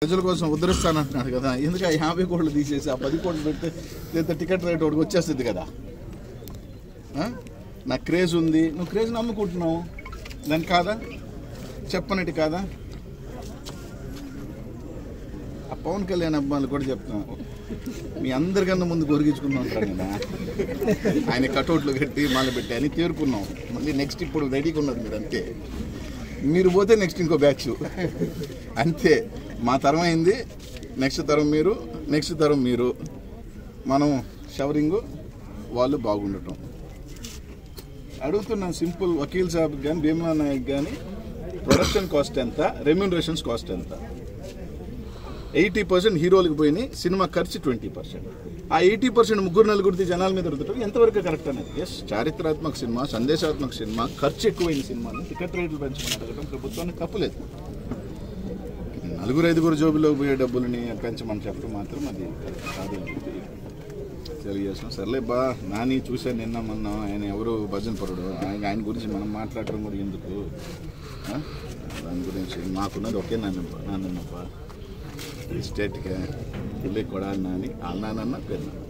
ప్రజల కోసం ఉద్ధరిస్తానంటున్నాడు కదా ఎందుకు ఆ యాభై కోట్లు తీసేసి ఆ పది కోట్లు పెడితే లేదా టికెట్ రేట్ ఒకటి వచ్చేస్తుంది కదా ఆ? నాకు క్రేజ్ ఉంది నువ్వు క్రేజ్ నమ్ముకుంటున్నావు దాని కాదా చెప్పనట్టు కాదా ఆ పవన్ కళ్యాణ్ అబ్బాయిలు కూడా చెప్తున్నాను మీ అందరికన్నా ముందు గొరిగించుకున్నాం ఉంటారు కదా ఆయన కటౌట్లు కట్టి మాల పెట్టి అని తేరుకున్నాం మళ్ళీ నెక్స్ట్ ఇప్పుడు రెడీగా ఉన్నది మీరు అంతే మీరు పోతే నెక్స్ట్ ఇంకో బ్యాచ్ అంతే మా తరం అయింది నెక్స్ట్ తరం మీరు నెక్స్ట్ తరం మీరు మనం షవరింగ్ వాళ్ళు బాగుండటం అడుగుతున్నాను సింపుల్ వకీల్ సాబ్ కానీ భీమలా నాయక్ కానీ ప్రొడక్షన్ కాస్ట్ ఎంత రెమ్యూనరేషన్స్ కాస్ట్ ఎంత ఎయిటీ పర్సెంట్ హీరోలకు పోయినాయి సినిమా ఖర్చు ట్వంటీ పర్సెంట్ ఆ ఎయిటీ పర్సెంట్ ముగ్గురు నలుగురిది జనాల మీద రుద్దటం ఎంతవరకు కరెక్ట్ అనేది ఎస్ చారిత్రాత్మక సినిమా సందేశాత్మక సినిమా ఖర్చు ఎక్కువైన సినిమాని టికెట్ రేట్లు పెంచమని అడగడం ప్రభుత్వానికి తప్పులేదు నలుగురు ఐదుగురు జోబులో పోయే డబ్బులని పెంచమని చెప్పడం మాత్రం అది కరెక్ట్ కాదు అని చెప్పి తెలియజేస్తాం సర్లే బా నాని చూశాను నిన్న మొన్న ఆయన ఎవరు భజన పరుడు ఆయన ఆయన గురించి మనం మాట్లాడడం కూడా ఎందుకు ఆ? దాని గురించి మాకున్నది ఒకే నాన్నప్ప నాన్నప్ప ఈ స్టేట్కి వెళ్ళి కొడాలి నాని వాళ్ళ నాన్న పేరు నాన్న